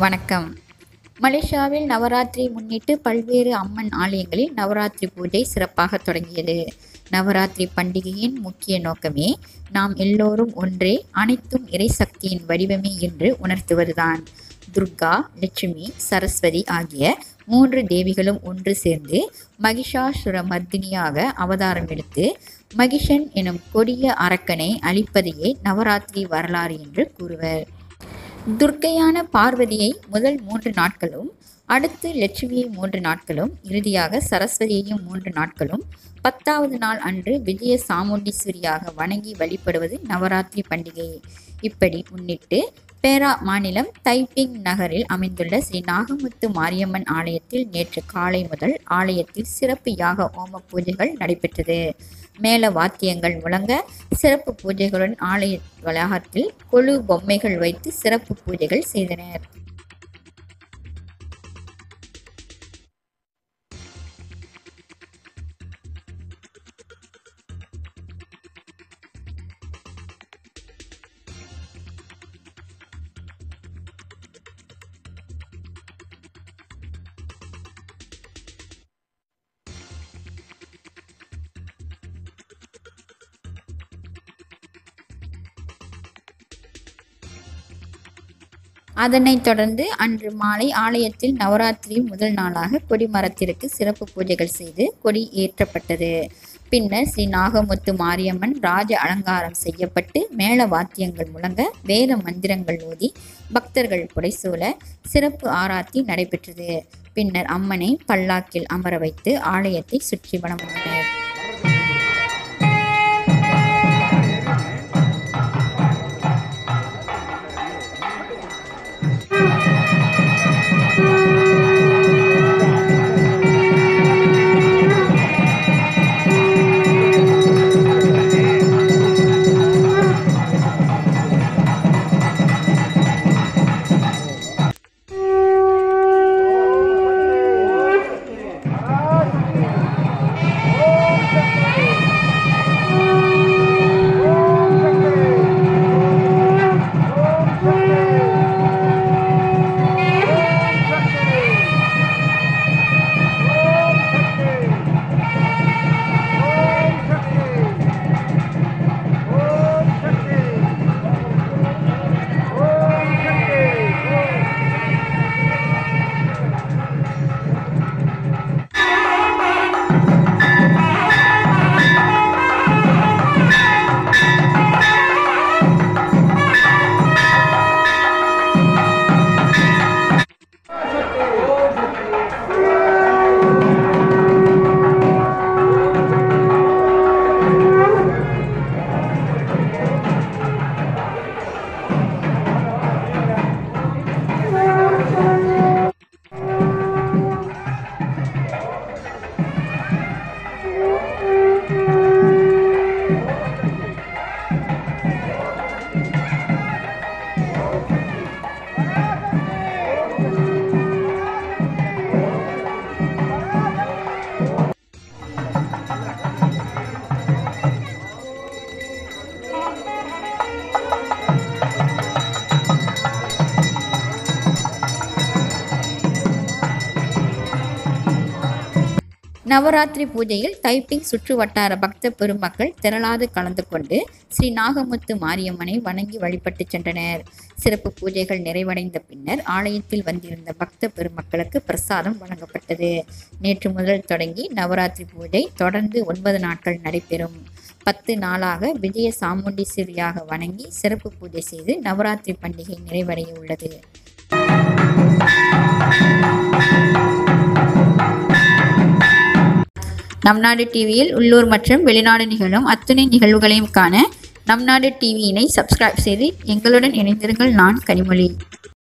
வணக்கம் மலேசியாவில் நவராத்திரி முன்னிட்டு பல்வேறு அம்மன் ஆலயங்களில் நவராத்திரி பூஜை சிறப்பாக தொடங்கியது நவராத்திரி பண்டிகையின் முக்கிய நோக்கமே நாம் எல்லோரும் ஒன்றே அனைத்தும் இறைசக்தியின் வடிவமே என்று உணர்த்துவதுதான் துர்கா லட்சுமி சரஸ்வதி ஆகிய மூன்று தேவிகளும் ஒன்று சேர்ந்து மகிஷாசுர மர்தினியாக அவதாரம் எடுத்து மகிஷன் எனும் கொடிய அரக்கனை அழிப்பதையே நவராத்திரி வரலாறு என்று கூறுவர் துர்க்கையான பார்வதியை முதல் மூன்று நாட்களும் அடுத்து லட்சுமியை மூன்று நாட்களும் இறுதியாக சரஸ்வதியையும் மூன்று நாட்களும் பத்தாவது நாள் அன்று விஜய சாமுண்டீஸ்வரியாக வணங்கி வழிபடுவது நவராத்திரி பண்டிகை இப்படி முன்னிட்டு பேரா மாநிலம் தைப்பிங் நகரில் அமைந்துள்ள ஸ்ரீ நாகமுத்து மாரியம்மன் ஆலயத்தில் நேற்று காலை முதல் ஆலயத்தில் சிறப்பு யாக ஓம பூஜைகள் நடைபெற்றது மேல வாத்தியங்கள் முழங்க சிறப்பு பூஜைகளுடன் ஆலய வளாகத்தில் கொழு பொம்மைகள் வைத்து சிறப்பு பூஜைகள் செய்தனர் அதனைத் தொடர்ந்து அன்று மாலை ஆலயத்தில் நவராத்திரி முதல் நாளாக கொடிமரத்திற்கு சிறப்பு பூஜைகள் செய்து கொடி ஏற்றப்பட்டது பின்னர் ஸ்ரீ நாகமுத்து மாரியம்மன் ராஜ அலங்காரம் செய்யப்பட்டு மேள வாத்தியங்கள் முழங்க வேத மந்திரங்கள் ஓதி பக்தர்கள் புடைசூழ சிறப்பு ஆராத்தி நடைபெற்றது பின்னர் அம்மனை பல்லாக்கில் அமர வைத்து ஆலயத்தை சுற்றி வலம் வந்தனர் நவராத்திரி பூஜையில் தைப்பிங் சுற்று வட்டார பக்த பெருமக்கள் திரளாது கலந்து கொண்டு ஸ்ரீ நாகமுத்து மாரியம்மனை வணங்கி வழிபட்டு சென்றனர் சிறப்பு பூஜைகள் நிறைவடைந்த பின்னர் ஆலயத்தில் வந்திருந்த பக்த பெருமக்களுக்கு பிரசாதம் வழங்கப்பட்டது நேற்று முதல் தொடங்கி நவராத்திரி பூஜை தொடர்ந்து ஒன்பது நாட்கள் நடைபெறும் பத்து நாளாக விஜய சாமுண்டீஸ்வரியாக வணங்கி சிறப்பு பூஜை செய்து நவராத்திரி பண்டிகை நிறைவடைய உள்ளது நம் நாடு டிவியில் உள்ளூர் மற்றும் வெளிநாடு நிகழும் அத்துணை நிகழ்வுகளையும் காண நம் நாடு டிவியினை சப்ஸ்கிரைப் செய்து எங்களுடன் இணைந்திருங்கள் நான் கனிமொழி